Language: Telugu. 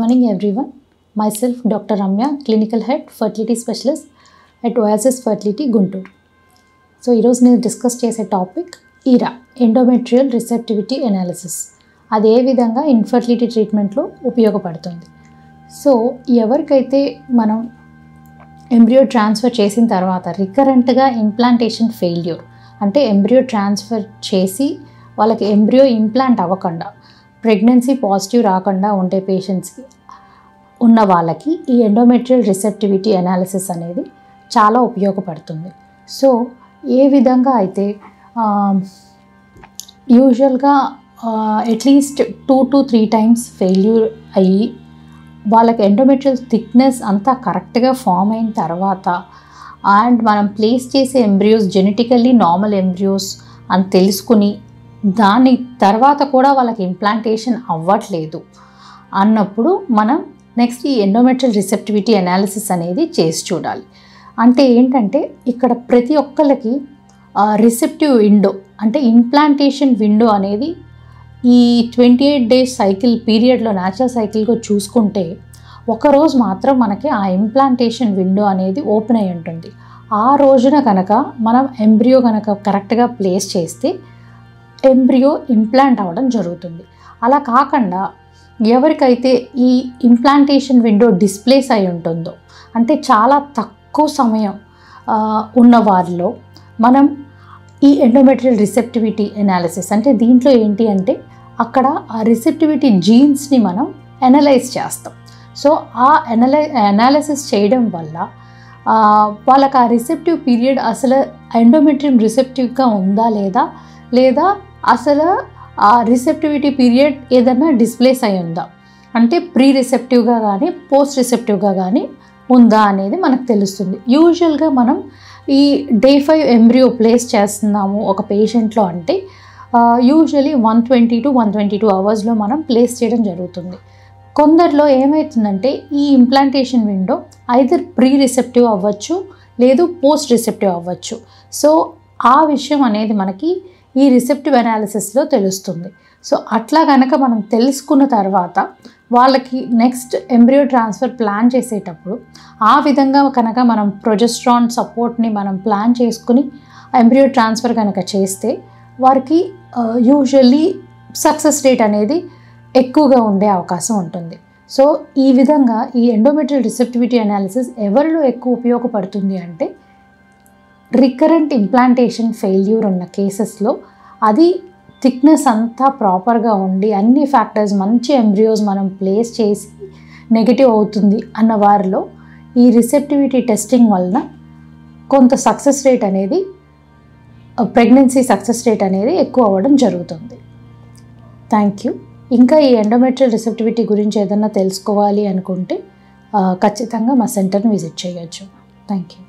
morning, everyone. Myself, Dr. Ramya, Clinical Head, Fertility Specialist at Oasis Fertility, Guntur so ఈరోజు నేను డిస్కస్ చేసే టాపిక్ ఈరా ఎండోమెట్రియల్ రిసెప్టివిటీ ఎనాలిసిస్ అది ఏ విధంగా ఇన్ఫర్టిలిటీ ట్రీట్మెంట్లో ఉపయోగపడుతుంది సో ఎవరికైతే మనం ఎంబ్రియో ట్రాన్స్ఫర్ చేసిన తర్వాత రికరెంట్గా ఇంప్లాంటేషన్ ఫెయిల్యూర్ అంటే ఎంబ్రియో ట్రాన్స్ఫర్ చేసి వాళ్ళకి ఎంబ్రియో ఇంప్లాంట్ అవ్వకుండా ప్రెగ్నెన్సీ పాజిటివ్ రాకుండా ఉండే పేషెంట్స్కి ఉన్న వాళ్ళకి ఈ ఎండోమెట్రియల్ రిసెప్టివిటీ అనాలిసిస్ అనేది చాలా ఉపయోగపడుతుంది సో ఏ విధంగా అయితే యూజువల్గా at least two to three times failure అయ్యి వాళ్ళకి ఎండోమెట్రియల్ థిక్నెస్ అంతా కరెక్ట్గా ఫామ్ అయిన తర్వాత అండ్ మనం ప్లేస్ చేసే ఎంబ్రియోస్ జెనెటికల్లీ నార్మల్ ఎంబ్రియోస్ అని తెలుసుకుని దాని తర్వాత కూడా వాళ్ళకి ఇంప్లాంటేషన్ అవ్వట్లేదు అన్నప్పుడు మనం నెక్స్ట్ ఈ ఎండోమెట్రియల్ రిసెప్టివిటీ అనాలిసిస్ అనేది చేసి చూడాలి అంటే ఏంటంటే ఇక్కడ ప్రతి ఒక్కరికి రిసెప్టివ్ విండో అంటే ఇంప్లాంటేషన్ విండో అనేది ఈ ట్వంటీ ఎయిట్ డేస్ సైకిల్ పీరియడ్లో న్యాచురల్ సైకిల్గా చూసుకుంటే ఒకరోజు మాత్రం మనకి ఆ ఇంప్లాంటేషన్ విండో అనేది ఓపెన్ అయి ఉంటుంది ఆ రోజున కనుక మనం ఎంబ్రియో కనుక కరెక్ట్గా ప్లేస్ చేస్తే ఎంబ్రియో ఇంప్లాంట్ అవ్వడం జరుగుతుంది అలా కాకుండా ఎవరికైతే ఈ ఇంప్లాంటేషన్ విండో డిస్ప్లేస్ అయి ఉంటుందో అంటే చాలా తక్కువ సమయం ఉన్న వారిలో మనం ఈ ఎండోమెట్రియల్ రిసెప్టివిటీ ఎనాలిసిస్ అంటే దీంట్లో ఏంటి అంటే అక్కడ ఆ రిసెప్టివిటీ జీన్స్ని మనం ఎనలైజ్ చేస్తాం సో ఆ ఎనలై అనాలిసిస్ చేయడం వల్ల వాళ్ళకి ఆ రిసెప్టివ్ పీరియడ్ అసలు ఎండోమెట్రియం రిసెప్టివ్గా ఉందా లేదా లేదా అసలు ఆ రిసెప్టివిటీ పీరియడ్ ఏదైనా డిస్ప్లేస్ అయి ఉందా అంటే ప్రీ రిసెప్టివ్గా కానీ పోస్ట్ రిసెప్టివ్గా కానీ ఉందా అనేది మనకు తెలుస్తుంది యూజువల్గా మనం ఈ డే ఫైవ్ ఎంబ్రియో ప్లేస్ చేస్తున్నాము ఒక పేషెంట్లో అంటే usually one twenty to one twenty two అవర్స్లో మనం ప్లేస్ చేయడం జరుగుతుంది కొందరిలో ఏమవుతుందంటే ఈ implantation window either pre receptive అవ్వచ్చు లేదు పోస్ట్ రిసెప్టివ్ అవ్వచ్చు సో ఆ విషయం అనేది మనకి ఈ రిసెప్టివ్ అనాలిసిస్లో తెలుస్తుంది సో అట్లా కనుక మనం తెలుసుకున్న తర్వాత వాళ్ళకి నెక్స్ట్ ఎంబ్రియో ట్రాన్స్ఫర్ ప్లాన్ చేసేటప్పుడు ఆ విధంగా కనుక మనం ప్రొజెస్ట్రాన్ సపోర్ట్ని మనం ప్లాన్ చేసుకుని ఎంబ్రియో ట్రాన్స్ఫర్ కనుక చేస్తే వారికి యూజువల్లీ సక్సెస్ రేట్ అనేది ఎక్కువగా ఉండే అవకాశం ఉంటుంది సో ఈ విధంగా ఈ ఎండోమెట్రియల్ రిసెప్టివిటీ అనాలిసిస్ ఎవరిలో ఎక్కువ ఉపయోగపడుతుంది అంటే రికరెంట్ ఇంప్లాంటేషన్ ఫెయిల్యూర్ ఉన్న కేసెస్లో అది థిక్నెస్ అంతా ప్రాపర్గా ఉండి అన్ని ఫ్యాక్టర్స్ మంచి ఎంబ్రియోస్ మనం ప్లేస్ చేసి నెగిటివ్ అవుతుంది అన్న వారిలో ఈ రిసెప్టివిటీ టెస్టింగ్ వలన కొంత సక్సెస్ రేట్ అనేది ప్రెగ్నెన్సీ సక్సెస్ రేట్ అనేది ఎక్కువ అవ్వడం జరుగుతుంది థ్యాంక్ యూ ఇంకా ఈ ఎండోమెట్రియల్ రిసెప్టివిటీ గురించి ఏదన్నా తెలుసుకోవాలి అనుకుంటే ఖచ్చితంగా మా సెంటర్ని విజిట్ చేయొచ్చు థ్యాంక్ యూ